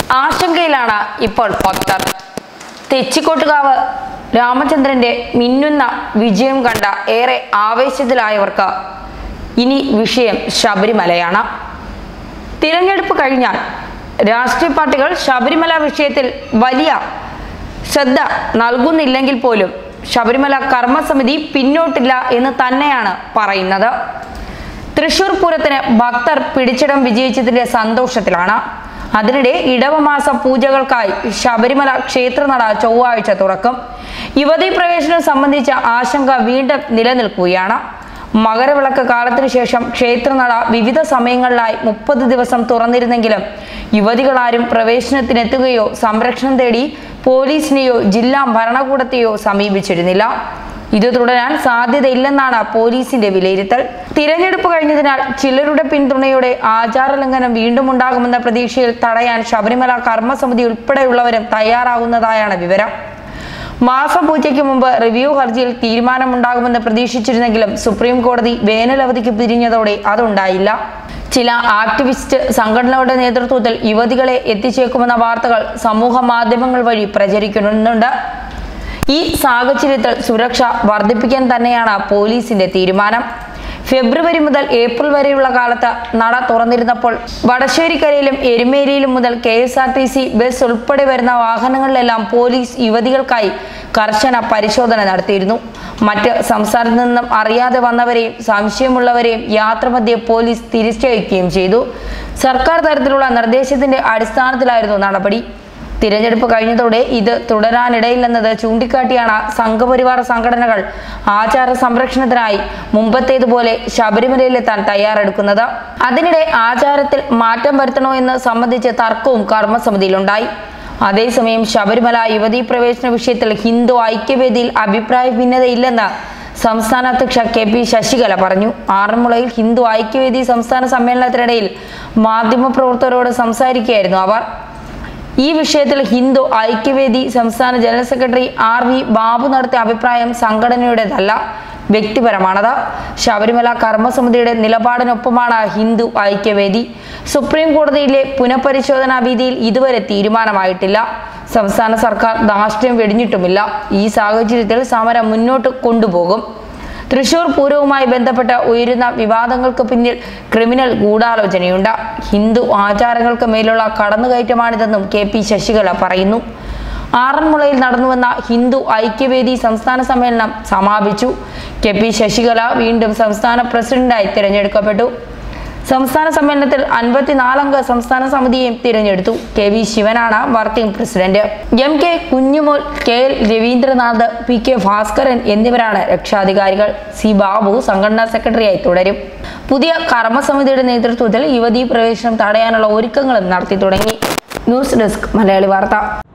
ആശങ്കയിലാണ് ഇപ്പോൾ ഭക്തർ തെച്ചിക്കോട്ടുകാവ് രാമചന്ദ്രന്റെ മിന്നുന്ന വിജയം കണ്ട ഏറെ ആവേശത്തിലായവർക്ക് ഇനി വിഷയം ശബരിമലയാണ് തിരഞ്ഞെടുപ്പ് കഴിഞ്ഞാൽ രാഷ്ട്രീയ പാർട്ടികൾ ശബരിമല വിഷയത്തിൽ വലിയ ശ്രദ്ധ നൽകുന്നില്ലെങ്കിൽ പോലും ശബരിമല കർമ്മസമിതി പിന്നോട്ടില്ല എന്ന് തന്നെയാണ് പറയുന്നത് തൃശൂർ പൂരത്തിന് ഭക്തർ പിടിച്ചിടം വിജയിച്ചതിന്റെ സന്തോഷത്തിലാണ് അതിനിടെ ഇടവമാസ പൂജകൾക്കായി ശബരിമല ക്ഷേത്രനട ചൊവ്വാഴ്ച തുറക്കും യുവതീ പ്രവേശനം സംബന്ധിച്ച ആശങ്ക വീണ്ടും നിലനിൽക്കുകയാണ് മകരവിളക്ക് കാലത്തിനു ശേഷം ക്ഷേത്രനട വിവിധ സമയങ്ങളിലായി മുപ്പത് ദിവസം തുറന്നിരുന്നെങ്കിലും യുവതികളാരും പ്രവേശനത്തിനെത്തുകയോ സംരക്ഷണം തേടി പോലീസിനെയോ ജില്ലാ ഭരണകൂടത്തെയോ സമീപിച്ചിരുന്നില്ല ഇത് തുടരാൻ സാധ്യതയില്ലെന്നാണ് പോലീസിന്റെ വിലയിരുത്തൽ തിരഞ്ഞെടുപ്പ് കഴിഞ്ഞതിനാൽ ചിലരുടെ പിന്തുണയോടെ ആചാരലംഘനം വീണ്ടും ഉണ്ടാകുമെന്ന പ്രതീക്ഷയിൽ തടയാൻ ശബരിമല കർമ്മസമിതി ഉൾപ്പെടെയുള്ളവരും തയ്യാറാകുന്നതായാണ് വിവരം മാസപൂജയ്ക്ക് മുമ്പ് റിവ്യൂ ഹർജിയിൽ തീരുമാനമുണ്ടാകുമെന്ന് പ്രതീക്ഷിച്ചിരുന്നെങ്കിലും സുപ്രീം കോടതി വേനലവധിക്ക് പിരിഞ്ഞതോടെ അതുണ്ടായില്ല ചില ആക്ടിവിസ്റ്റ് സംഘടനകളുടെ നേതൃത്വത്തിൽ യുവതികളെ എത്തിച്ചേക്കുമെന്ന വാർത്തകൾ സമൂഹ മാധ്യമങ്ങൾ വഴി പ്രചരിക്കുന്നുണ്ട് ഈ സാഹചര്യത്തിൽ സുരക്ഷ വർദ്ധിപ്പിക്കാൻ തന്നെയാണ് പോലീസിന്റെ തീരുമാനം ഫെബ്രുവരി മുതൽ ഏപ്രിൽ വരെയുള്ള കാലത്ത് നട തുറന്നിരുന്നപ്പോൾ വടശ്ശേരിക്കരയിലും എരുമേലിയിലും മുതൽ K S R T C bus ഉൾപ്പെടെ വരുന്ന വാഹനങ്ങളിലെല്ലാം പോലീസ് യുവതികൾക്കായി കർശന പരിശോധന നടത്തിയിരുന്നു മറ്റ് സംസ്ഥാനത്തു നിന്നും അറിയാതെ വന്നവരെയും സംശയമുള്ളവരെയും യാത്രമധ്യേ പോലീസ് തിരിച്ചയക്കുകയും ചെയ്തു സർക്കാർ തരത്തിലുള്ള നിർദ്ദേശത്തിന്റെ അടിസ്ഥാനത്തിലായിരുന്നു നടപടി തിരഞ്ഞെടുപ്പ് കഴിഞ്ഞതോടെ ഇത് തുടരാനിടയില്ലെന്നത് ചൂണ്ടിക്കാട്ടിയാണ് സംഘപരിവാർ സംഘടനകൾ ആചാര സംരക്ഷണത്തിനായി മുമ്പത്തേതുപോലെ ശബരിമലയിലെത്താൻ തയ്യാറെടുക്കുന്നത് അതിനിടെ ആചാരത്തിൽ മാറ്റം വരുത്തണോ എന്ന് സംബന്ധിച്ച് തർക്കവും കർമ്മസമിതിയിലുണ്ടായി അതേസമയം ശബരിമല യുവതീ പ്രവേശന വിഷയത്തിൽ ഹിന്ദു ഐക്യവേദിയിൽ അഭിപ്രായ ഭിന്നതയില്ലെന്ന് സംസ്ഥാന അധ്യക്ഷ കെ പി ശശികല പറഞ്ഞു ആറന്മുളയിൽ ഹിന്ദു ഐക്യവേദി സംസ്ഥാന സമ്മേളനത്തിനിടയിൽ മാധ്യമപ്രവർത്തകരോട് സംസാരിക്കുകയായിരുന്നു അവർ ഈ വിഷയത്തിൽ ഹിന്ദു ഐക്യവേദി സംസ്ഥാന general secretary R V Babu നടത്തിയ അഭിപ്രായം സംഘടനയുടേതല്ല വ്യക്തിപരമാണത് ശബരിമല കർമ്മസമിതിയുടെ നിലപാടിനൊപ്പമാണ് ഹിന്ദു ഐക്യവേദി സുപ്രീം കോടതിയിലെ പുനഃപരിശോധനാ വിധിയിൽ ഇതുവരെ തീരുമാനമായിട്ടില്ല സംസ്ഥാന സർക്കാർ ധാർഷ്ട്യം വെടിഞ്ഞിട്ടുമില്ല ഈ സാഹചര്യത്തിൽ സമരം മുന്നോട്ട് കൊണ്ടുപോകും തൃശൂർ പൂരവുമായി ബന്ധപ്പെട്ട് ഉയരുന്ന വിവാദങ്ങൾക്ക് പിന്നിൽ ക്രിമിനൽ ഗൂഢാലോചനയുണ്ട് ഹിന്ദു ആചാരങ്ങൾക്ക് മേലുള്ള കടന്നുകയറ്റമാണിതെന്നും കെ പി ശശികല പറയുന്നു ആറന്മുളയിൽ നടന്നുവന്ന ഹിന്ദു ഐക്യവേദി സംസ്ഥാന സമ്മേളനം സമാപിച്ചു കെ പി ശശികല വീണ്ടും സംസ്ഥാന പ്രസിഡന്റായി തിരഞ്ഞെടുക്കപ്പെട്ടു സംസ്ഥാന സമ്മേളനത്തിൽ അൻപത്തിനാലംഗ സംസ്ഥാന സമിതിയെയും തിരഞ്ഞെടുത്തു കെ വി ശിവനാണ് working president M K Kunjumol K L Raveendranath P K Bhaskaran എന്നിവരാണ് രക്ഷാധികാരികൾ സി ബാബു സംഘടനാ സെക്രട്ടറിയായി തുടരും പുതിയ കർമ്മസമിതിയുടെ നേതൃത്വത്തിൽ യുവതീ പ്രവേശനം തടയാനുള്ള ഒരുക്കങ്ങളും നടത്തി തുടങ്ങി ന്യൂസ് ഡെസ്ക് മലയാളി വാർത്ത